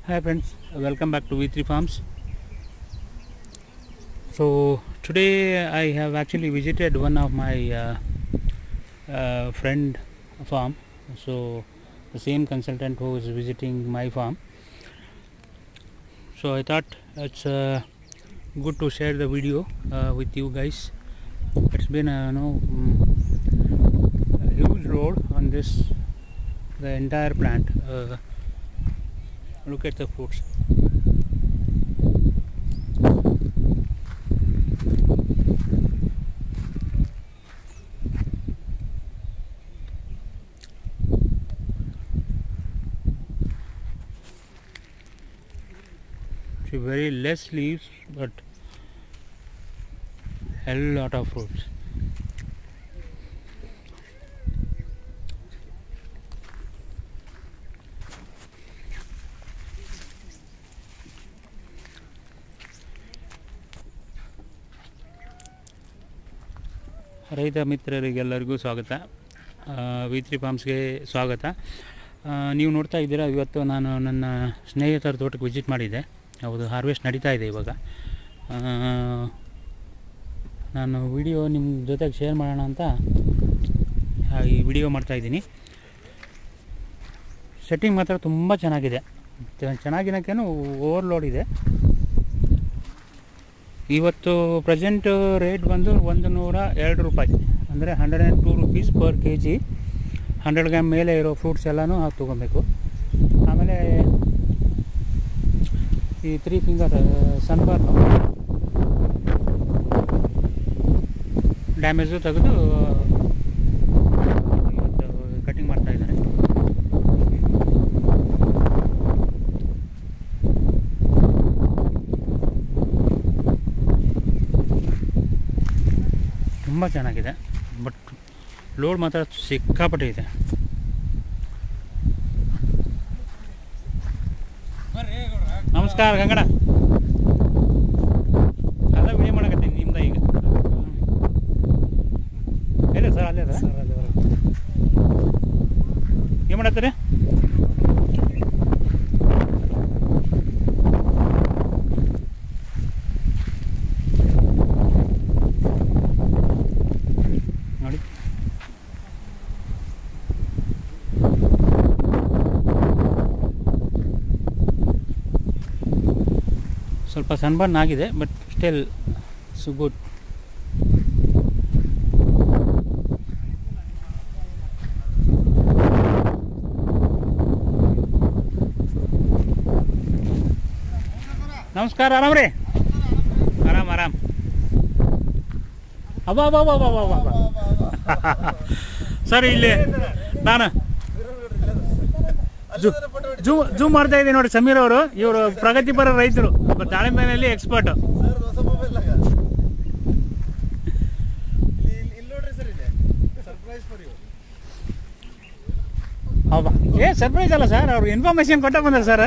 Hi friends, welcome back to V3 Farms. So today I have actually visited one of my uh, uh, friend farm. So the same consultant who is visiting my farm. So I thought it's uh, good to share the video uh, with you guys. It's been a you know, mm, a huge load on this the entire plant. Uh, look at the fruits See, very less leaves but a lot of fruits ರೈತ ಮಿತ್ರರಿಗೆಲ್ಲರಿಗೂ ಸ್ವಾಗತ V three ಫಾರ್ಮ್ಸ್ಗೆ ಸ್ವಾಗತ ಆ, ನೀವು ನೋಡ್ತಾ ಇದ್ದೀರಾ ಇವತ್ತು ನಾನು ನನ್ನ ಸ್ನೇಹಿತರ ತೋಟಕ್ಕೆ ವಿಸಿಟ್ ಮಾಡಿದ್ದೆ ಹೌದು ಹಾರ್ವೆಸ್ಟ್ ನಡೀತಾ ಇದೆ ಇವಾಗ ಆ, ನಾನು ವಿಡಿಯೋ ನಿಮ್ಮ ಜೊತೆಗೆ ಶೇರ್ ಮಾಡೋಣ ಅಂತ ಆ, ಈ ವಿಡಿಯೋ ಮಾಡ್ತಾಯಿದ್ದೀನಿ ಸೆಟ್ಟಿಂಗ್ ಮಾತ್ರ ತುಂಬ ಚೆನ್ನಾಗಿದೆ ಚ- ಚೆನ್ನಾಗಿರೋಕ್ಕೇನು ಓವರ್ಲೋಡ್ ಇದೆ ಇವತ್ತು ಪ್ರೆಸೆಂಟ್ ರೇಟ್ ಬಂದು ಒಂದು ನೂರ ಎರಡು ರೂಪಾಯಿ ಅಂದರೆ hundred and two rupees per K G hundred gram ಮೇಲೆ ಇರೋ ಫ್ರೂಟ್ಸ್ ಎಲ್ಲನೂ ಹಾಕಿ ತೊಗೊಬೇಕು ಆಮೇಲೆ ಈ ತ್ರೀ ಫಿಂಗರ್ ಸನ್ಬರ್ನು ಡ್ಯಾಮೇಜು ತೆಗೆದು ಇವತ್ತು ಕಟಿಂಗ್ ಮಾಡ್ತಾ ಇದ್ದಾರೆ ತುಂಬ ಚೆನ್ನಾಗಿದೆ ಬಟ್ ಲೋಡ್ ಮಾತ್ರ ಸಿಕ್ಕಾಪಟ್ಟೆ ಇದೆ ನಮಸ್ಕಾರ ಗಂಗಡ ಅಲ್ಲ ವಿಡಿಯೋ ಮಾಡಕತ್ತೀನಿ ನಿಮ್ದ ಈಗ ಇಲ್ಲ ಸರ್ ಅಲ್ಲೇ ಅದ ಏನು ಮಾಡತ್ತೀರಿ ನೋಡಿ ಸ್ವಲ್ಪ ಸನ್ಬರ್ನ್ ಆಗಿದೆ ಬಟ್ ಸ್ಟಿಲ್ ಸು ಗುಡ್ ನಮಸ್ಕಾರ ಆರಾಮ್ ರೀ ಆರಾಮ್ ಆರಾಮ್ ಅಬ್ಬಾ ಅಬ್ಬಾ ಅಬ್ಬಾ ಅಬ್ಬಾ ಅಬ್ಬಾ ಅಬ್ಬಾ ಸರ್ ಇಲ್ಲಿ ನಾನು ಜೂಮ್ ಜೂಮ್ ಮಾಡ್ತಾ ಇದ್ದೀನಿ ನೋಡಿ ಸಮೀರ್ ಅವರು ಇವರು ಪ್ರಗತಿಪರ ರೈತರು ದಾಳಿಂಬೆನಲ್ಲಿ ಎಕ್ಸ್ಪರ್ಟ್ ಹೌದಾ ಏ ಸರ್ಪ್ರೈಸ್ ಅಲ್ಲ ಸರ್ ಅವ್ರು ಇನ್ಫಾರ್ಮೇಶನ್ ಕೊಟ್ಟ ಬಂದಾರೆ ಸರ್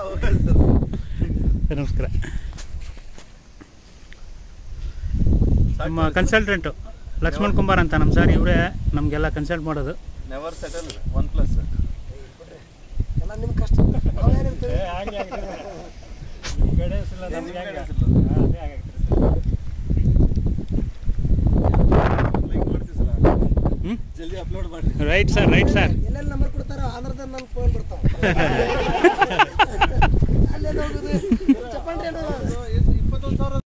ನಮಸ್ಕಾರ ನಮ್ಮ ಕನ್ಸಲ್ಟೆಂಟು ಲಕ್ಷ್ಮಣ್ ಕುಮಾರ್ ಅಂತ ನಮ್ಮ ಸರ್ ಇವರೇ ನಮಗೆಲ್ಲ ಕನ್ಸಲ್ಟ್ ಮಾಡೋದು ನೆವರ್ ಸೆಟಲ್ ಒನ್ ಪ್ಲಸ್ ಎಲ್ಲ ನಿಮ್ಮ ಕಷ್ಟ ನಾವೇನಿರ್ತೀವಿ ಹ್ಞೂ ಜಲ್ದಿ ಅಪ್ಲೋಡ್ ಮಾಡಿ ರೈಟ್ ಸರ್ ರೈಟ್ ಸರ್ ಎಲ್ಲೆಲ್ಲಿ ನಂಬರ್ ಕೊಡ್ತಾರ ಆಂಧ್ರದಲ್ಲಿ ನನ್ಗೆ ಫೋನ್ ಬರ್ತಾವ ಅಲ್ಲೇ ಹೋಗುದು ಚಪ್ಪಂಡ್ರಿ ಇಪ್ಪತ್ತೊಂದು ಸಾವಿರ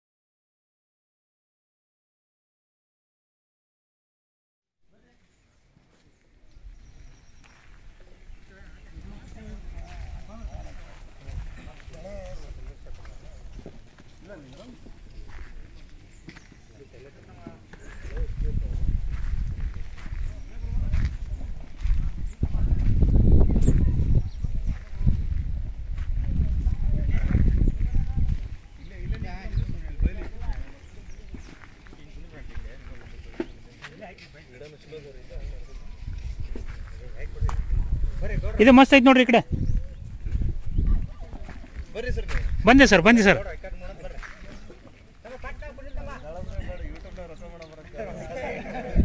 ಇದು ಮಸ್ತ್ ಐತೆ ನೋಡ್ರಿ ಈ ಕಡೆ ಬರ್ರಿ ಸರ್ ನೀವು ಬಂದೆ ಸರ್ ಬಂದೆ ಸರ್ ರೆಕಾರ್ಡ್ ಮಾಡೋದು ಬರ್ರಿ ಯೂಟ್ಯೂಬ್ನಾಗ ರಸ ಮಾಡೋ ಬರಕ್ಕೆ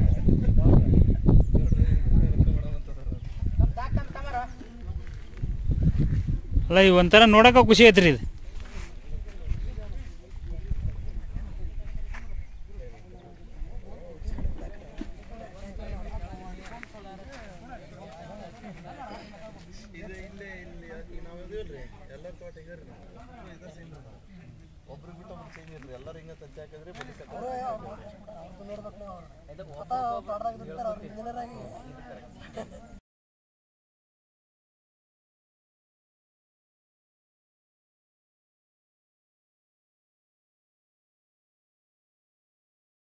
ಅಲ್ಲ ಇವು ಒಂಥರ ನೋಡೋಕೆ ಖುಷಿ ಐತ್ರಿ ಇದು ಇದು ಇಲ್ಲೇ ಇಲ್ಲಿ ಈಗ ನಾವು ಇದೀವಲ್ರಿ ಎಲ್ಲರ ತೋಟ ಈಗ ರೀ ಇದೇ ಸೇಮ್ ಒಬ್ರು ಬಿಟ್ಟು ಒಬ್ರು ಚೇಂಜ್ ಇಲ್ರಿ ಎಲ್ಲರೂ ಹಿಂಗೆ ತಚ್ಚಿ ಹಾಕಿದ್ರಿ ಬಲಿ ನೋಡ್ಬೇಕು ನೀವು ಅವ್ರು. ಸ್ವತಃ ತೋಟದಾಗ ದುಡಿತಾರ, ಅವ್ರು engineer ಆಗಿ